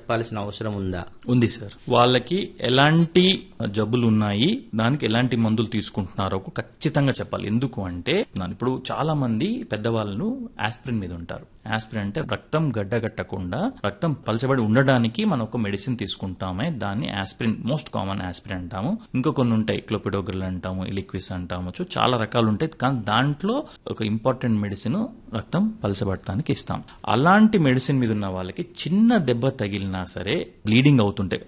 చెప్పాల్సిన అవసరం ఉందా ఉంది సార్ వాళ్ళకి ఎలాంటి జబ్బులు ఉన్నాయి దానికి ఎలాంటి మందులు తీసుకుంటున్నారో ఖచ్చితంగా చెప్పాలి ఎందుకు అంటే నా- ఇప్పుడు చాలా మంది పెద్దవాళ్ళు ఆస్పిరిన్ మీద ఉంటారు ఆస్పిరిన్ అంటే రక్తం గడ్డగట్టకుండా రక్తం పలచబడి ఉండడానికి మనం ఒక మెడిసిన్ తీసుకుంటామే దాన్ని ఆస్పిరిన్ మోస్ట్ కామన్ ఆస్పిరిన్ అంటాము ఇంకా కొన్ని ఉంటాయి క్లోపిడోగ్రిల్ అంటాము ఇలిక్విస్ అంటాము సో చాలా రకాలు ఉంటాయి కానీ దాంట్లో ఒక ఇంపార్టెంట్ మెడిసిన్ రక్తం పలచబడటానికి ఇస్తాం అలాంటి మెడిసిన్ మీద ఉన్న వాళ్ళకి చిన్న దెబ్బ తగిలినా సరే బ్లీడింగ్ అవుతుంటాయి